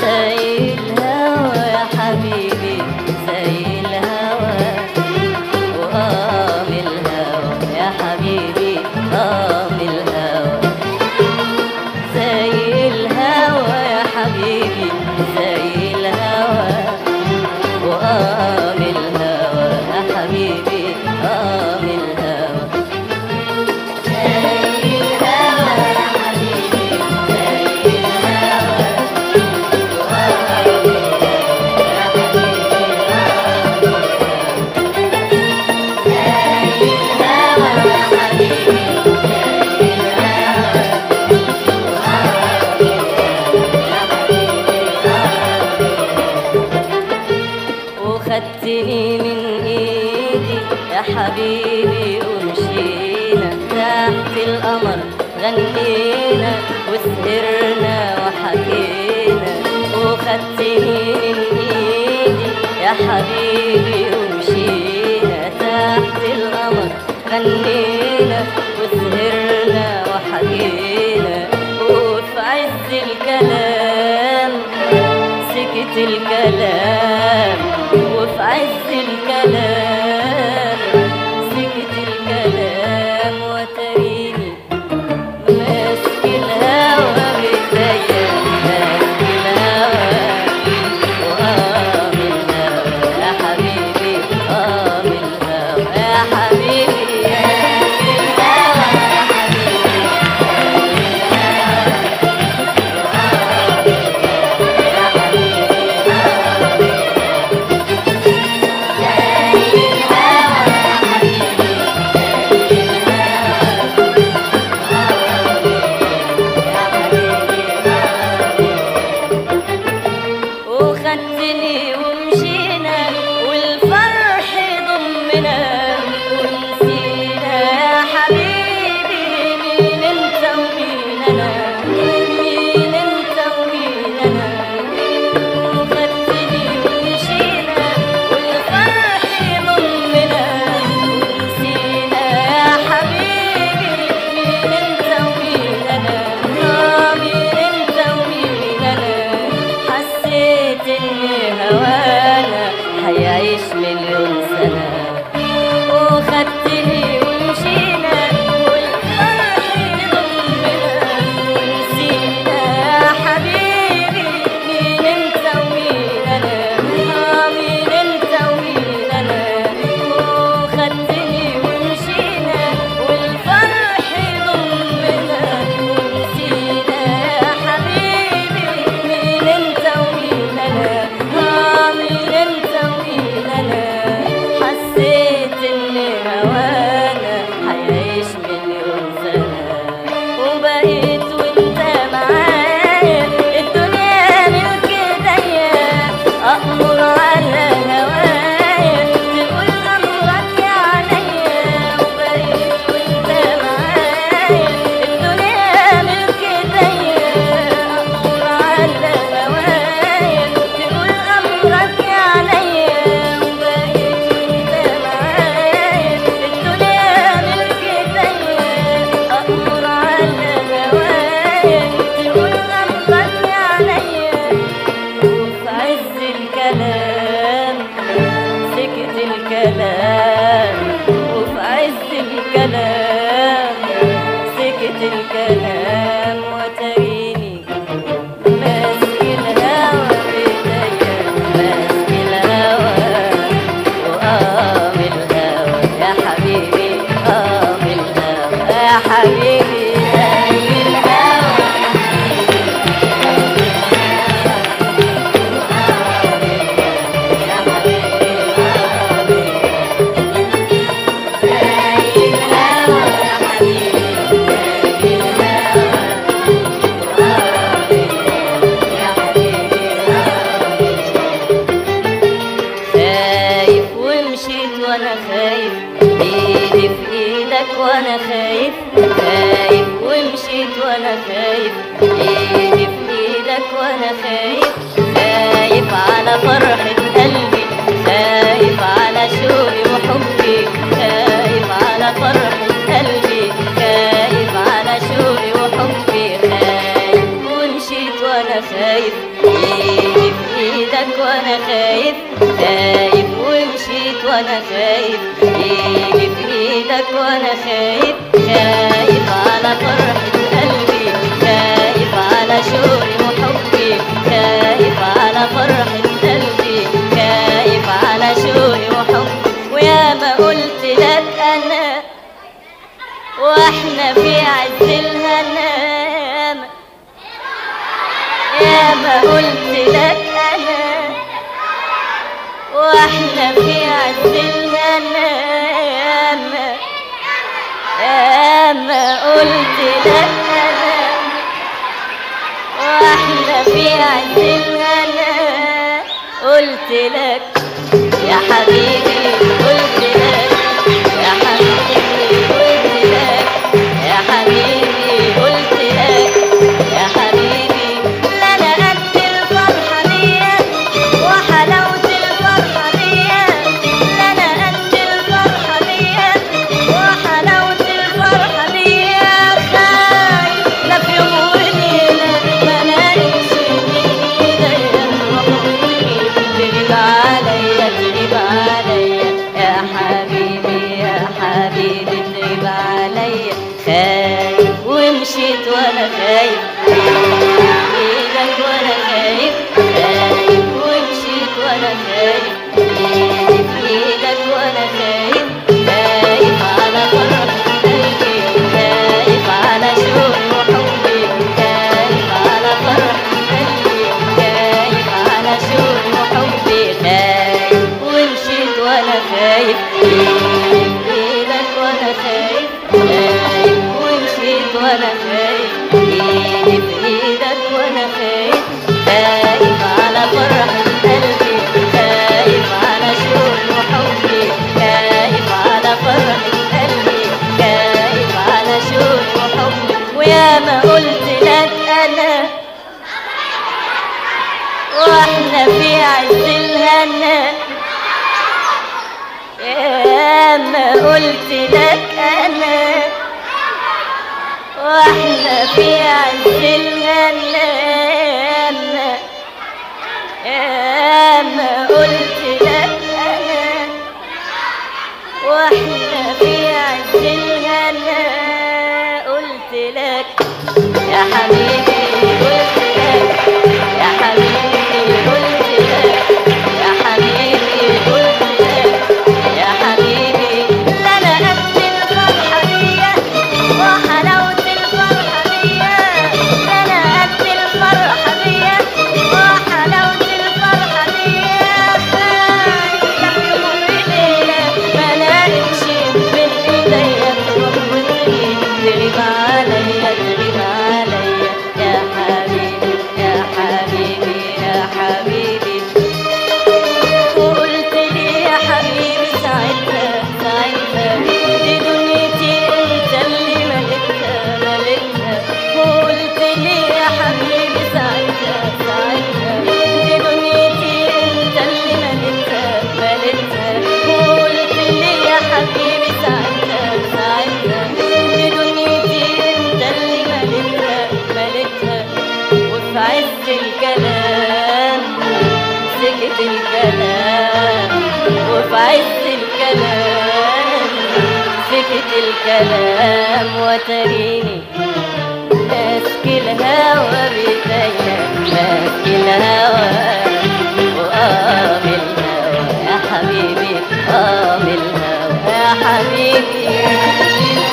زي الهوى يا حبيبي زي الهوى وقام الهوى يا حبيبي قام الهوى زي الهوى يا حبيبي زي الهوى وقام الهوى يا حبيبي قام الهوى زي الهوى يا حبيبي زي الهوى وقام الهوى يا حبيبي زي الهوى يا حبيبي زي الهوى وخدتني من ايدي يا حبيبي ومشينا تحت القمر غنينا وسهرنا وحكينا وخدتني من ايدي يا حبيبي ومشينا تحت القمر غنينا وسهرنا وحكينا وفي عز الكلام سكت الكلام وفي عز الكلام سكت الكلام وتريني ماسك الهوى بإيديا ماسك الهوى وقام الهوى يا حبيبي قام الهوى يا حبيبي ماسك الهوى يا حبيبي وخدتني ومشينا والفرح ضمنا ونسينا يا حبيبي مين انت ومين انا مين انت ومين انا وخدتني ومشينا والفرح ضمنا ونسينا يا حبيبي مين انت ومين انا آه مين انت ومين انا حسيت ان هوانا هيعيش مليون سنة وخدتني ومشينا والفرح ضمنا ونسينا يا حبيبي مين انت ومين انا آه مين انت ومين انا وخدتني ومشينا والفرح ضمنا ونسينا يا حبيبي مين انت ومين انا آه مين انت ومين انا حسيت ان هوانا هيعيش مليون سنة وبقيت وانت معايا الدنيا ملك ايديا أأمر على هوايا تقول أمرك يا عليا وبقيت وانت معايا الدنيا ملك ايديا أأمر على هوايا تقول أمرك يا عليا وبقيت وانت معايا الدنيا ملك ايديا أأمر على هوايا تقول أمرك يا عليا وفي عز الكلام سكت الكلام وفي عز الكلام سكت الكلام وتريني ماسك الهوى بإيديا ماسك الهوى وقام الهوى يا حبيبي قام الهوى يا حبيبي زي الهوى خايف ومشيت وانا خايف ايدي في ايدك وانا خايف خايف ومشيت وانا خايف ايدي في ايدك وانا خايف خايف على فرحة قلبي خايف على شوقي وحبي خايف على فرحة قلبي خايف على شوقي وحبي خايف ومشيت وانا خايف وانا خايف خايف ومشيت وانا خايف ايدي في ايدك وانا خايف خايف على فرحة قلبي خايف على شوقي وحبي خايف على فرحة قلبي خايف على شوقي وحبي ويا ما قلت لك انا واحنا في عز الهنام يا ما قلت لك انا واحنا في عز الهنام يا ما قلت لك انا واحنا في عز الهنا قلت لك يا حبيبي قلت لك يا حبيبي قلت لك يا حبيبي قلت لك يا حبيبي لا انا قد الفرحه دي وحلاوه الفرحه دي لا انا قد الفرحه دي وحلاوه الفرحه دي خايف لا في يوم وليله ما الاقيش من ايديا تغيب عليا تغيب عليا يا حبيبي يا حبيبي تغيب عليا خايف ومشيت وانا خايف ايدك وانا خايف خايف ومشيت وانا خايف ايدي في ايدك وانا خايف خايف على فرحة قلبي خايف على شوقي وحبي خايف على فرحة قلبي خايف على شوقي وحبي خايف ومشيت وانا خايف ايدي في ايدك وانا خايف خايف ومشيت وانا خايف ايدي في ايدك وانا خايف خايف على فرحة قلبي خايف على شوقي وحبي خايف على فرحة قلبي خايف على شوقي وحبي ويا ما قلت لك انا واحنا في عز الهنا يا ما قلت لك انا واحنا في عز الهنا يا ما قلت لك انا واحنا في عز الهنا قلت لك يا حبيبي قلت لك يا حبيبي قلت لك يا حبيبي قلت لك يا حبيبي لا انا قد الفرحه دي وحلاوه الفرحه دي لا انا قد الفرحه دي وحلاوه الفرحه دي خايف لا في يوم وليله ما الاقيش من ايديا تغمضني تغيب عليا تغيب عليا يا حبيبي يا حبيبي يا حبيبي وقلت لي يا حبيبي ساعتها ساعتها دي دنيتي انت اللي ملكتها ملكتها وقلت لي يا حبيبي ساعتها ساعتها دي دنيتي انت اللي ملكتها ملكتها وقلت لي يا حبيبي ساعتها ساعتها دي دنيتي انت اللي ملكتها ملكتها وفي عز الكلام سكت الكلام وفي عز الكلام سكت الكلام وتريني ماسك الهوى بيديا ماسك الهوى وقام الهوى يا حبيبي قام الهوى يا حبيبي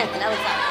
الأول صعب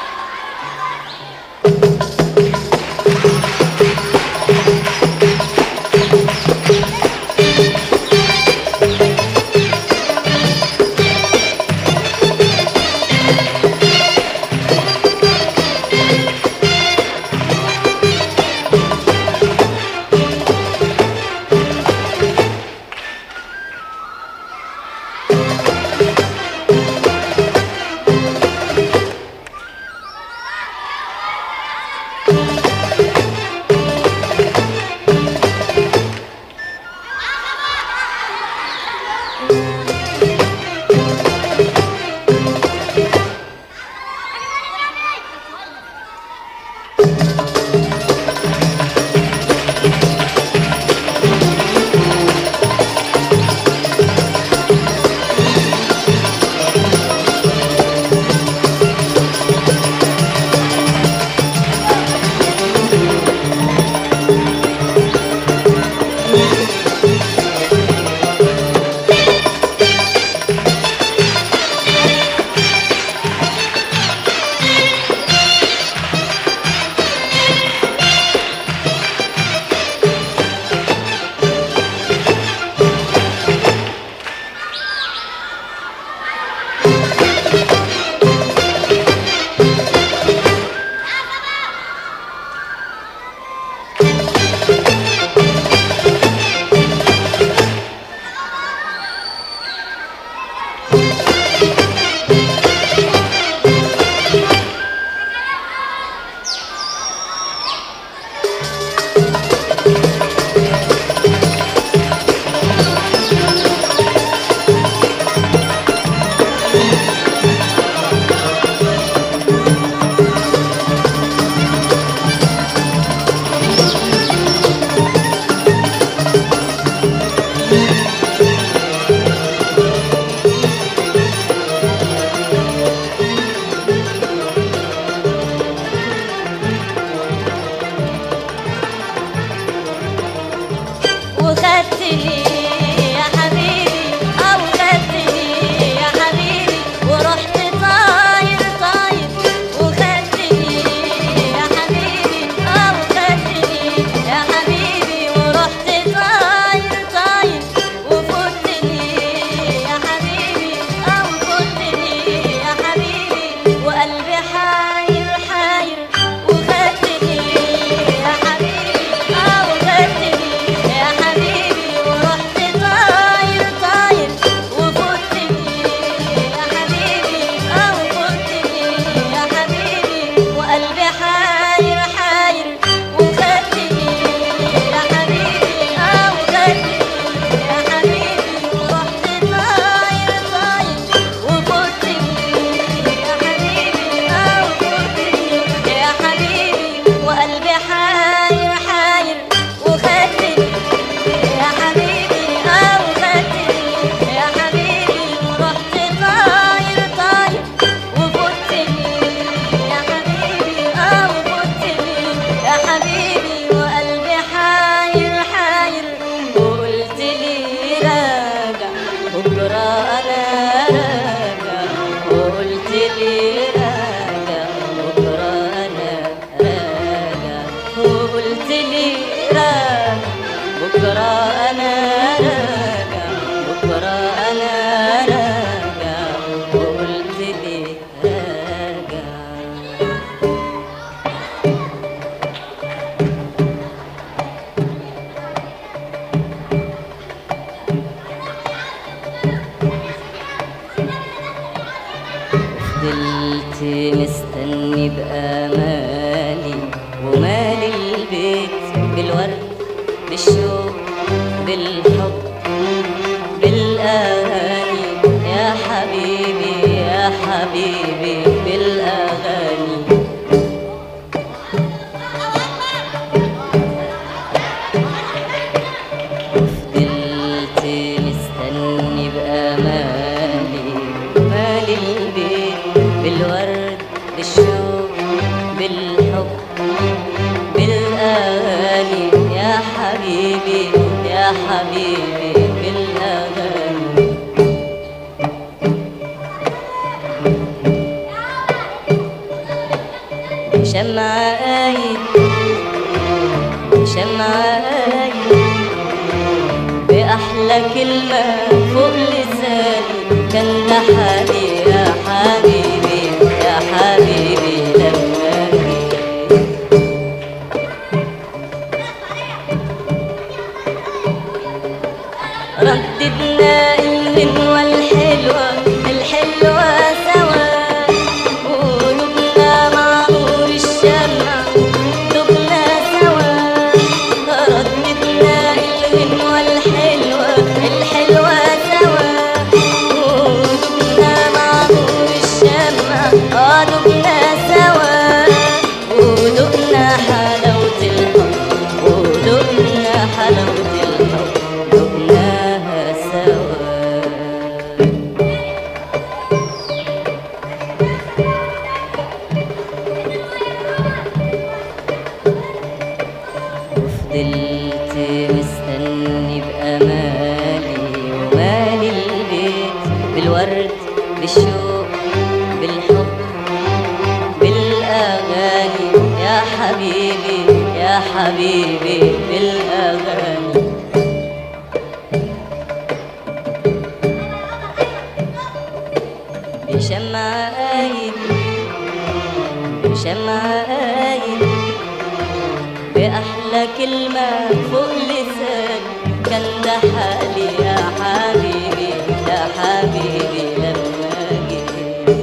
وخدتني يا حبيبي أو خدتني يا حبيبي ورحت طاير طاير وخدتني يا حبيبي أو خدتني يا حبيبي ورحت طاير طاير وفوتني يا حبيبي أو فوتني يا حبيبي وقلبي حاير حاير وخدتني يا حبيبي أو خدتني يا حبيبي ورحت طاير طاير وفوتني يا حبيبي أو فوتني يا حبيبي وقلبي حاير حاير وخدتني يا حبيبي أو خدتني يا حبيبي ورحت طاير طاير وفوتني يا حبيبي أو فوتني يا حبيبي وقلبي حاير حاير وخدتني يا حبيبي أو خدتني يا حبيبي ورحت طاير طاير وفوتني يا حبيبي أو فوتني يا حبيبي وقلبي حاير حاير وقلت لي راجع بكرة أنا راجع وقلت لي راجع بكرة أنا راجع وقلت لي راجع بكرة أنا راجع بكرة أنا راجع وقلت لي راجع فضلت مستني بأمالي ومالي البيت بالورد بالشوق بالحب بالأغاني يا حبيبي يا حبيبي بالأغاني فضلت مستني بأمالي مالي البيت بالورد بالشوق بالحب بالأغاني يا حبيبي يا حبيبي بالأغاني شمعاية شمعاية بأحلى كلمة فوق لساني كان ده حالي يا حبيبي يا حبيبي لما جيت رددنا الغنوة الحلوة الحلوة سوا قلوبنا مع نور الشمع دبنا سوا رددنا الغنوة الحلوة الحلوة سوا قلوبنا مع نور الشمع اه دبنا سوا ودقنا حلاوة الحب ودقنا حلاوة الحب دقناها سوا وفضلت مستني بأمالي ومالي البيت بالورد بالشوق بالحب بالأغاني يا حبيبي يا حبيبي بالأغاني بشمعاية بشمعاية بأحلى كلمة فوق لساني كان ده حالي يا حبيبي يا حبيبي لما جيت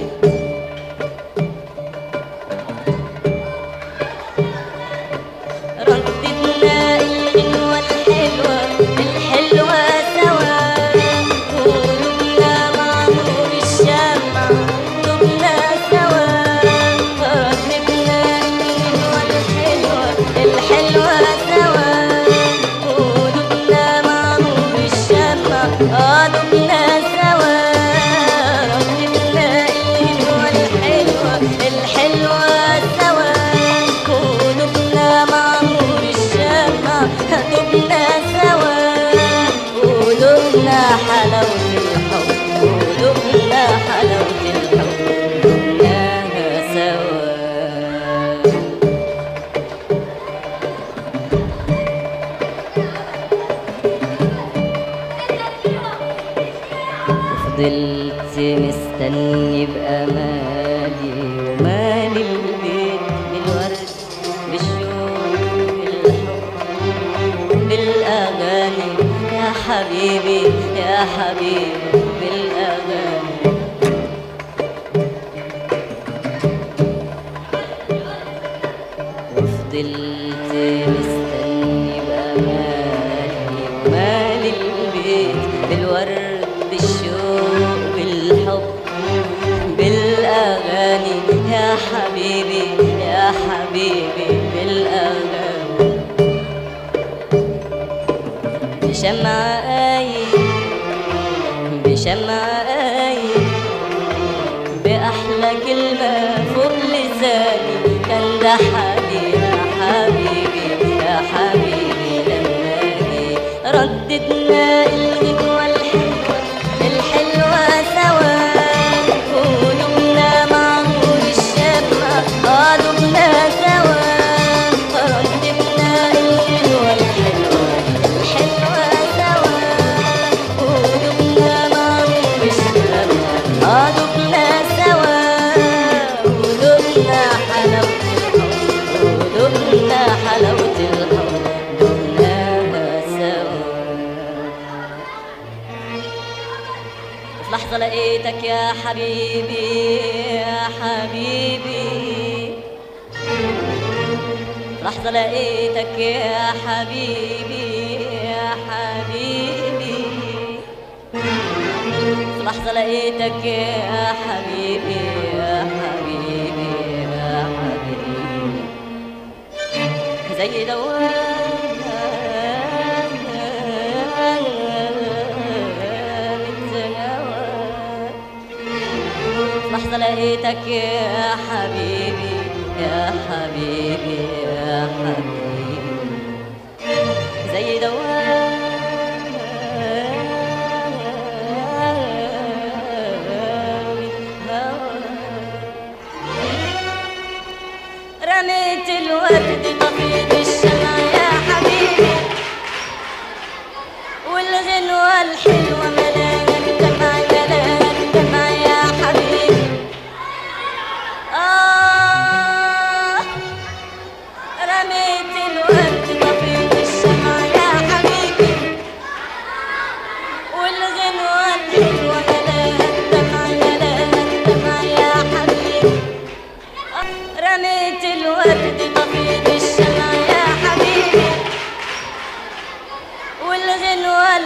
رددنا الغنوة الحلوة الحلوة سوا قلوبنا مع نور الشمع دمنا سوا رددنا الغنوة الحلوة الحلوة سوا قلوبنا مع نور الشمع اه دمنا سوا رددنا الغنوة الحلوة الحلوة سوا قلوبنا مع نور الشمع دمنا سوا قلوبنا حلاوة الحب قلوبنا حلاوة الحب دمناها سوا فضلت مستني بأمالي ومالي البيت بالورد بالشوق بالحب بالأغاني يا حبيبي يا حبيبي بالأغاني وفضلت مستني بأمالي ومالي البيت بالورد بالشوق بالحب بالأغاني يا حبيبي يا حبيبي بالأغاني بشمعاي بشمعاي بأحلى كلمة فوق لساني كان ده حالي يا حبيبي يا حبيبي لما جيت رددنا الغنوة الحلوة الحلوة سوا قلوبنا مع نور الشمع قلوبنا سوا رددنا الغنوة الحلوة الحلوة سوا قلوبنا مع نور الشمع قلوبنا سوا قلوبنا حلاوة الحب قلوبنا حلاوة الحب دقناها سوا في لحظة لقيتك يا حبيبي يا حبيبي في لحظة لقيتك يا حبيبي يا حبيبي في لحظة لقيتك يا حبيبي يا حبيبي يا حبيبي زي دوام لحظة لقيتك يا حبيبي يا حبيبي يا حبيبي زي دوام رميت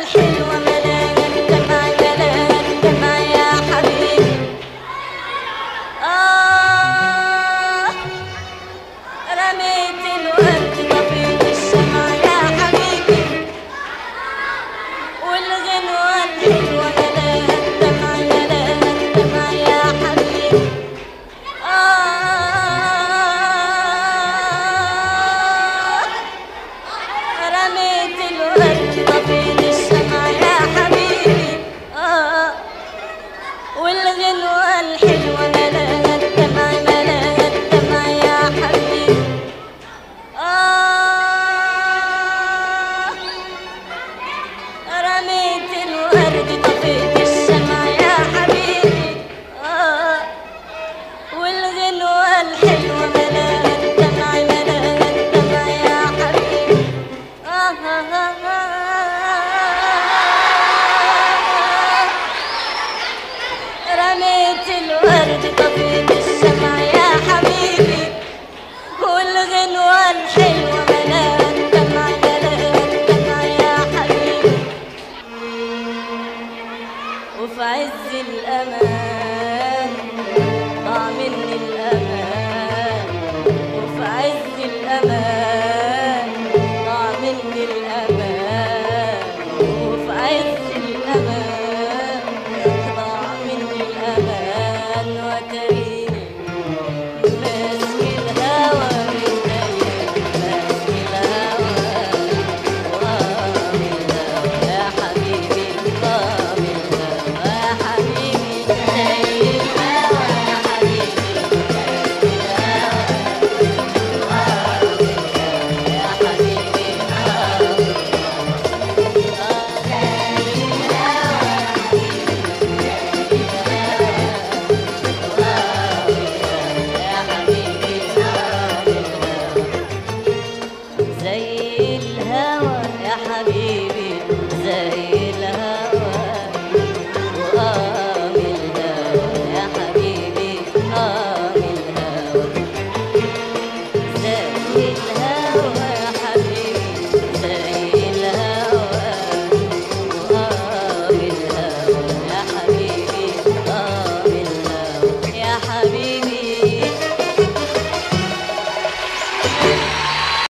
الحلوة ملاها الدمع ملاها الدمع يا حبيبي آه رميت الورد طفيت الشمع يا حبيبي والغنوة الحلوة ملاها الدمع ملاها الدمع يا حبيبي آه رميت الورد طفيت الشمع يا حبيبي آه والغنوة الحلوة ملاها الدمع ملاها الدمع يا حبيبي آه رميت الورد طفيت الشمع يا حبيبي آه والغنوة الحلوة ملاها الدمع ملاها الدمع يا حبيبي آه آه آه آه